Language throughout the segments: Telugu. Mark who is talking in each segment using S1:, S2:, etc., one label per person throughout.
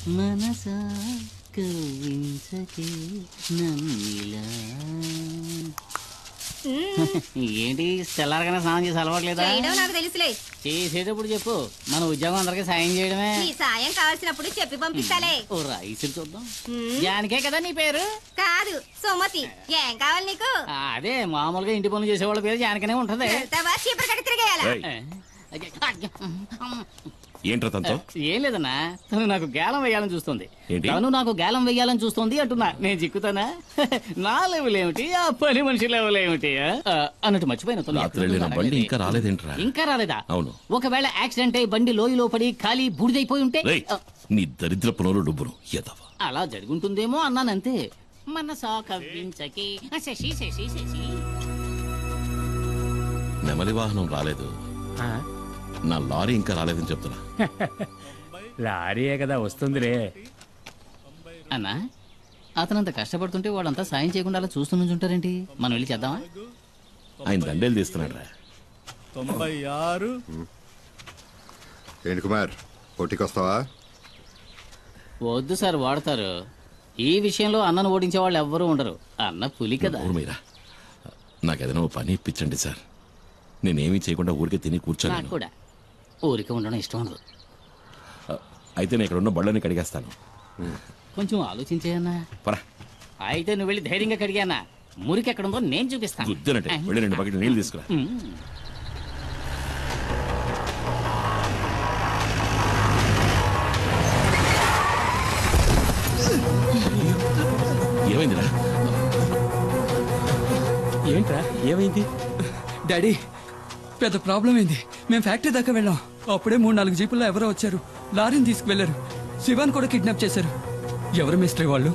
S1: మనసా కవించకే నన్నిలా ఏంటి తెల్లారగానే స్నానం చేసి అలవాట్లేదా
S2: చేయడం నాకు తెలుసులే
S1: చేసేటప్పుడు చెప్పు మన ఉద్యోగం అందరికి సాయం చేయడమే
S2: నీ సాయం కావాల్సినప్పుడు చెప్పి పంపిస్తాలే
S1: ఓ రైస్ చూద్దాం
S2: మ్మ్.
S1: జానికే కదా నీ పేరు
S2: కాదు సుమతి ఏం కావాలి నీకు
S1: ఆ, అదే మామూలుగా ఇంటి పనులు చేసేవాళ్ళ పేరు జానకనే ఉంటది
S2: వెళ్తావా చీపురు కట్టి తిరిగేయాలా
S3: ఏయ్,
S1: ఏ, అయ్య, అయ్య, అమ్మ.
S3: ఏంట్రా తనతో
S1: ఏం లేదన్నా తను నాకు గేలం వేయాలని చూస్తుంది
S3: ఏంటి?
S1: తను నాకు గేలం వేయాలని చూస్తుంది అంటున్నా నేను చిక్కుతానా నా లెవెల్ ఏమిటి ఆ పని మనిషి లెవెల్ ఏమిటి ఆ? ఆ, అన్నట్టు మర్చిపోయిన తను
S3: రాత్రి వెళ్ళిన
S1: ఎక్కడ
S3: బండి
S1: ఉందో
S3: ఇంకా రాలేదేంట్రా
S1: ఇంకా రాలేదా
S3: అవును.
S1: ఒకవేళ యాక్సిడెంట్ అయి బండి లోయలో పడి ఖాళీ బూడిదైపోయి ఉంటే
S3: రేయ్
S1: ఆ,
S3: నీ దరిద్ర పనులు డుబ్బును ఎదవా
S1: అలా జరుగుంటుందేమో అన్నానంతే మనసా కవ్వించకి ఆ, శశి శశి శశి
S3: నెమలి వాహనం రాలేదు
S4: ఆ?
S3: నా లారీ ఇంకా రాలేదని చెప్తున్నా
S4: లారీయే కదా వస్తుందిలే
S1: అన్నా అతనంత కష్టపడుతుంటే వాళ్ళంతా సాయం చేయకుండా అలా చూస్తూ నుంచుంటారేంటి మనం వెళ్ళి చేద్దామా
S3: ఆయన దండేలు తీస్తున్నాడు రా
S5: తొంభై ఆరు
S6: ఏంటి కుమార్ పోటీకి వస్తావా
S1: వద్దు సార్ వాడతారు ఈ విషయంలో అన్నను ఓడించే వాళ్ళు ఎవ్వరూ ఉండరు అన్న పులి కదా
S3: ఊర్మీరా నాకేదైనా ఓ పని ఇప్పించండి సార్ నేనేమీ చేయకుండా ఊరికే తిని
S1: నాకు
S3: కూర్చోలేను
S1: కూడా ఊరికే ఉండడం ఇష్టం ఉండదు
S3: అయితే నేను ఇక్కడ ఉన్న బళ్ళని కడిగేస్తాను
S1: కొంచెం ఆలోచించేయన్నా
S3: పరా
S1: అయితే నువ్వు వెళ్ళి ధైర్యంగా కడిగానా మురికి ఎక్కడ ఉందో నేను చూపిస్తాను
S3: గుద్దినట్టే వెళ్ళి రెండు బకెట్ నీళ్ళు తీసుకురా
S1: ఉమ్.
S3: ఏమైందిరా
S4: ఏంట్రా ఏమైంది
S7: డాడీ పెద్ద ప్రాబ్లం అయింది మేము ఫ్యాక్టరీ దాకా వెళ్ళాం అప్పుడే మూడు నాలుగు జీపుల్లో ఎవరో వచ్చారు లారీని తీసుకువెళ్లారు శివాన్ కూడా కిడ్నాప్ చేశారు ఎవరు మిస్టరీ వాళ్ళు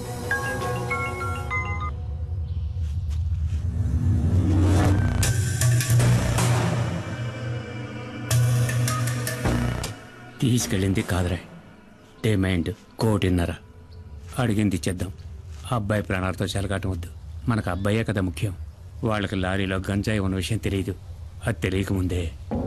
S4: తీసుకెళ్ళింది కాదురా డిమాండ్ కోటిన్నర అడిగింది ఇచ్చేద్దాం అబ్బాయి ప్రాణాలతో చెలగాటం వద్దు మనకు అబ్బాయే కదా ముఖ్యం వాళ్ళకి లారీలో గంజాయి ఉన్న విషయం తెలియదు అది తెలియకముందే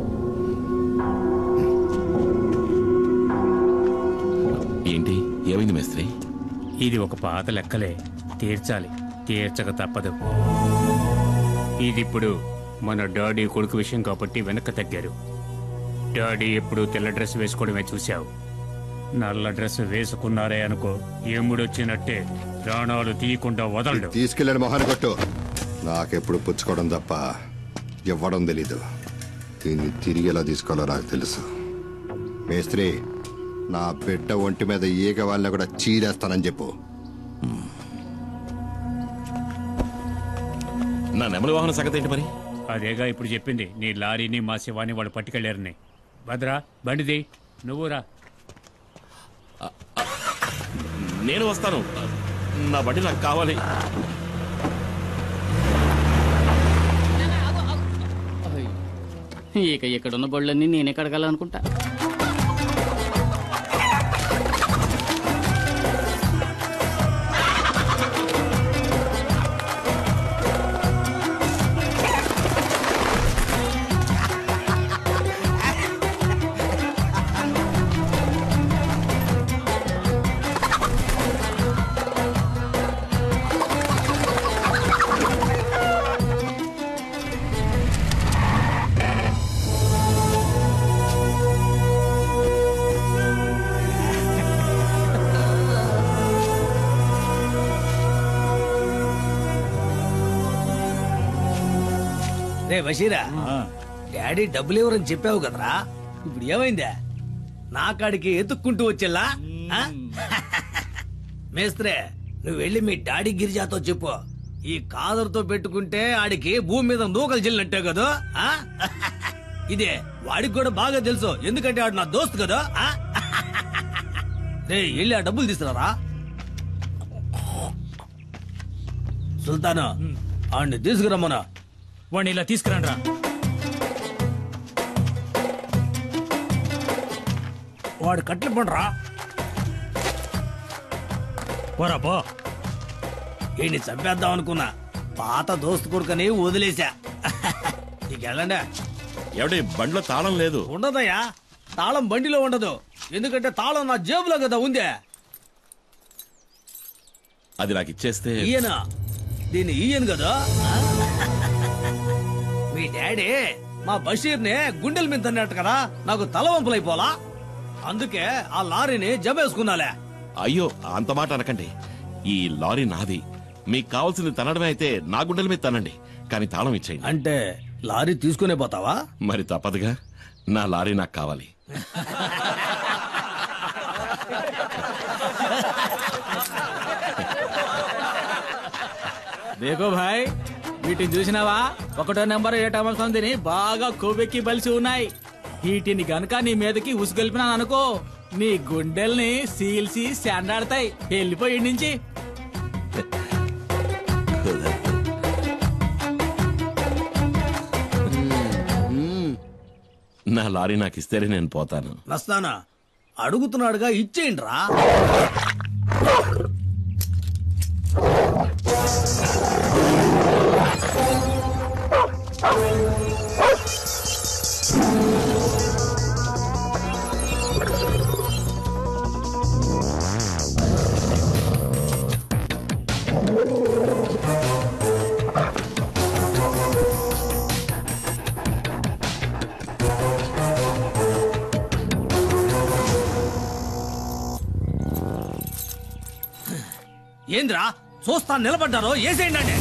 S3: ఏంటి ఏమైంది మేస్త్రి
S4: ఇది ఒక పాత లెక్కలే తీర్చాలి తీర్చక తప్పదు ఇది ఇప్పుడు మన డాడీ కొడుకు విషయం కాబట్టి వెనక్కి తగ్గారు డాడీ ఎప్పుడు తెల్ల డ్రెస్ వేసుకోవడమే చూశావు నల్ల డ్రెస్ వేసుకున్నారే అనుకో ఎముడొచ్చినట్టే ప్రాణాలు తీయకుండా వదలడు
S6: తీసుకెళ్ళాడు మొహాన్ని కొట్టు నాకెప్పుడు పుచ్చుకోవడం తప్ప ఇవ్వడం తెలీదు దీన్ని తిరిగి ఎలా తీసుకోవాలో నాకు తెలుసు మేస్త్రి నా బిడ్డ ఒంటి మీద ఈగ వాళ్ళని కూడా చీరేస్తానని చెప్పు
S3: నా నెమలి వాహన సంగతి ఏంటి మరి
S4: అదేగా ఇప్పుడు చెప్పింది నీ లారీని మా శివాని వాళ్ళు పట్టుకెళ్ళారని భద్రా బండిది నువ్వు రా
S3: నేను వస్తాను నా బండి నాకు కావాలి
S1: ఇక ఇక్కడున్న బళ్ళన్నీ నేనే కడగాలనుకుంటా
S8: రే బషీరా డాడీ డబ్బులు ఇవ్వరని చెప్పావు కదరా ఇప్పుడు ఏమైందా నా కాడికి ఎత్తుక్కుంటూ వచ్చేలా ఆ? మేస్త్రే నువ్వు వెళ్ళి మీ డాడీ గిరిజాతో చెప్పు ఈ కాదరుతో పెట్టుకుంటే ఆడికి భూమి మీద నూకలు చెల్లినట్టే కదా ఆ? ఇదే వాడికి కూడా బాగా తెలుసు ఎందుకంటే ఆడు నా దోస్తు కదా ఆ? రే వెళ్ళి ఆ డబ్బులు తీసుకురారా సుల్తాను ఆడిని తీసుకురమ్మనా
S4: వాడిని ఇలా తీసుకురండి రా
S8: వాడు కట్లు పండ్రా
S4: పోరా పో
S8: ఈయన్ని చంపేద్దాం అనుకున్నా పాత దోస్తు కొడుకని వదిలేశా నీకు వెళ్ళండి
S3: ఏమిటి బండిలో తాళం లేదు
S8: ఉండదయ్యా తాళం బండిలో ఉండదు ఎందుకంటే తాళం నా జేబులో కదా ఉందే
S3: అది నాకు ఇచ్చేస్తే
S8: ఈయన దీన్ని ఈయన కదా ఆ? మీ డాడీ మా బషీర్ని గుండెల మీద తన్నట్టు కదా నాకు తలవంపులైపోలా అందుకే ఆ లారీని జమేసుకున్నాలే
S3: అయ్యో అంత మాట అనకండి ఈ లారీ నాది మీకు కావాల్సింది తనడమే అయితే నా గుండెల మీద తనండి కానీ తాళం ఇచ్చేయండి
S8: అంటే లారీ తీసుకునే పోతావా
S3: మరి తప్పదుగా నా లారీ నాకు కావాలి
S1: దేకో భాయ్ వీటిని చూసినావా ఒకటో నెంబర్ ఏటో సంధిని బాగా కొవ్వెక్కి బలిసి ఉన్నాయి వీటిని గనక నీ మీదకి ఉసుగొల్పినాను అనుకో నీ గుండెల్ని సీల్సి శాండాడతాయి వెళ్ళిపోయి ఈడి నుంచి
S3: నా లారీ నాకు ఇస్తేనే నేను పోతాను
S8: నస్తానా అడుగుతున్నాడుగా ఇచ్చేయండి రా ఏంద్రా చూస్తా నిలబడ్డారో ఏసేయండి అండి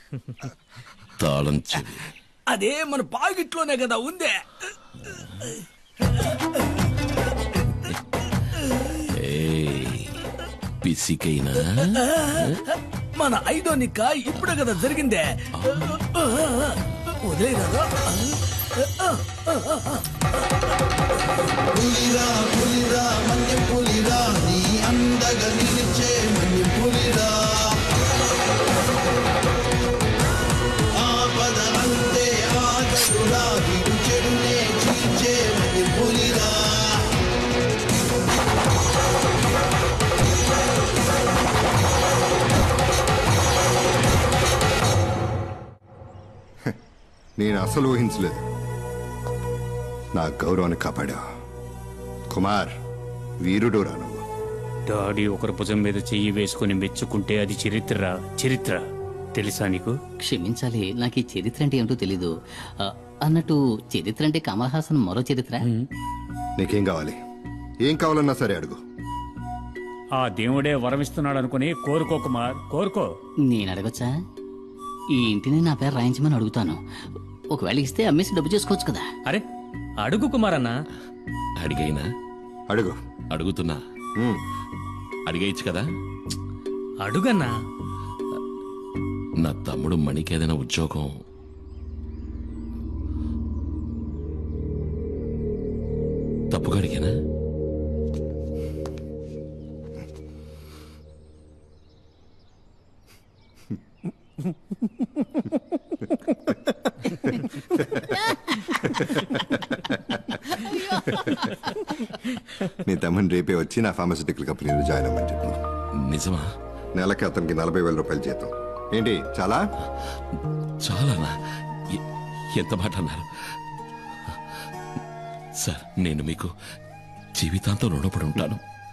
S3: తాళం చెవి
S8: అదే మన పాకెట్లోనే కదా ఉందే
S3: ఐసీకైనా
S8: మన ఐదో నిక్క ఇప్పుడే కదా జరిగిందే వదిలేదా
S6: నేను అసలు ఊహించలేదు నా గౌరవాన్ని కాపాడా కుమార్ వీరుడు రా నువ్వు
S4: డాడీ ఒకరి భుజం మీద చెయ్యి వేసుకుని మెచ్చుకుంటే అది చరిత్ర చరిత్ర తెలుసా నీకు
S9: క్షమించాలి నాకు ఈ చరిత్ర అంటే ఏమిటో తెలీదు ఆ, అన్నట్టు చరిత్ర అంటే కమల్ హాసన్ మరో చరిత్ర
S6: నీకేం కావాలి ఏం కావాలన్నా సరే అడుగు
S4: ఆ దేవుడే వరమిస్తున్నాడు అనుకుని కోరుకో కుమార్ కోరుకో
S9: నేను అడగొచ్చా ఈ ఇంటిని నా పేరు రాయించమని అడుగుతాను ఒకవేళ ఇస్తే అమ్మేసి డబ్బు చేసుకోవచ్చు కదా
S10: అరే అడుగు కుమారన్న
S3: అడిగైనా
S6: అడుగు
S3: అడుగుతున్నా
S6: ఉమ్.
S3: అడిగేయచ్చు కదా
S10: అడుగన్నా
S3: నా తమ్ముడు మణికి ఏదైనా ఉద్యోగం తప్పుగా అడిగానా
S6: నీ తమ్ముని రేపే వచ్చి నా ఫార్మసిటికల్ కంపెనీలో జాయిన్ అవ్వమని చెప్పు
S3: నిజమా
S6: నెలకి అతనికి నలభై వేల రూపాయలు జీతం ఏంటి చాలా
S3: చాలానా ఎ- ఎంత మాట అన్నారు సార్ నేను మీకు జీవితాంతం రుణపడి ఉంటాను